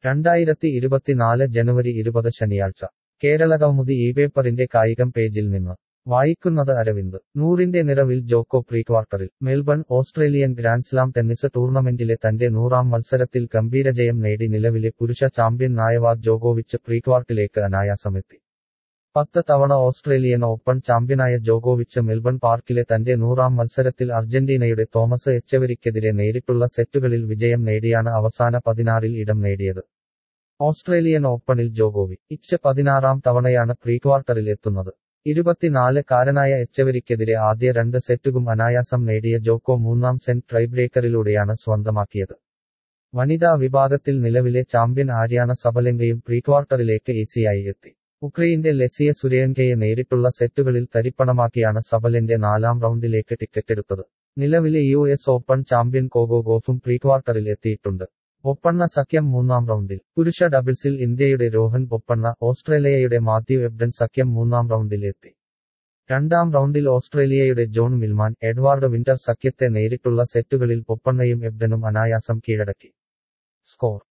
രണ്ടായിരത്തി ഇരുപത്തിനാല് ജനുവരി ഇരുപത് ശനിയാഴ്ച കേരളകൗമുദി ഈ പേപ്പറിന്റെ കായികം പേജിൽ നിന്ന് വായിക്കുന്നത് അരവിന്ദ് നൂറിന്റെ നിറവിൽ ജോക്കോ പ്രീ ക്വാർട്ടറിൽ മെൽബൺ ഓസ്ട്രേലിയൻ ഗ്രാൻഡ്സ്ലാം ടെന്നിസ് ടൂർണമെന്റിലെ തന്റെ നൂറാം മത്സരത്തിൽ ഗംഭീരജയം നേടി നിലവിലെ പുരുഷ ചാമ്പ്യൻ നായവാക് ജോഗോവിച്ച് പ്രീക്വാർട്ടിലേക്ക് അനായാസമെത്തി പത്ത് തവണ ഓസ്ട്രേലിയൻ ഓപ്പൺ ചാമ്പ്യനായ ജോഗോവിച്ച് മെൽബൺ പാർക്കിലെ തന്റെ നൂറാം മത്സരത്തിൽ അർജന്റീനയുടെ തോമസ് എച്ചവരിക്കെതിരെ നേരിട്ടുള്ള സെറ്റുകളിൽ വിജയം നേടിയാണ് അവസാന പതിനാറിൽ ഇടം നേടിയത് ഓസ്ട്രേലിയൻ ഓപ്പണിൽ ജോഗോവി ഇച്ച് പതിനാറാം തവണയാണ് പ്രീക്വാർട്ടറിൽ എത്തുന്നത് ഇരുപത്തിനാല് കാരനായ എച്ചവരിക്കെതിരെ ആദ്യ രണ്ട് സെറ്റുകും അനായാസം നേടിയ ജോക്കോ മൂന്നാം സെന്റ് ട്രൈബ്രേക്കറിലൂടെയാണ് സ്വന്തമാക്കിയത് വനിതാ വിഭാഗത്തിൽ നിലവിലെ ചാമ്പ്യൻ ആര്യാന സബലെങ്കയും പ്രീക്വാർട്ടറിലേക്ക് ഈസിയായി എത്തി ഉക്രൈന്റെ ലെസിയ സുരേൻകയെ നേരിട്ടുള്ള സെറ്റുകളിൽ തരിപ്പണമാക്കിയാണ് സബലിന്റെ നാലാം റൗണ്ടിലേക്ക് ടിക്കറ്റെടുത്തത് നിലവിലെ U S open champion Coco ഗോഫും പ്രീക്വാർട്ടറിൽ എത്തിയിട്ടുണ്ട് ബൊപ്പണ്ണ സഖ്യം മൂന്നാം റൗണ്ടിൽ പുരുഷ ഡബിൾസിൽ ഇന്ത്യയുടെ രോഹൻ ബൊപ്പണ്ണ ഓസ്ട്രേലിയയുടെ മാത്യു എബ്ഡൻ സഖ്യം മൂന്നാം റൗണ്ടിൽ എത്തി രണ്ടാം റൗണ്ടിൽ ഓസ്ട്രേലിയയുടെ ജോൺ മിൽമാൻ എഡ്വാർഡ് വിന്റർ സഖ്യത്തെ നേരിട്ടുള്ള സെറ്റുകളിൽ ബൊപ്പണ്ണയും എബ്ഡനും അനായാസം കീഴടക്കി സ്കോർ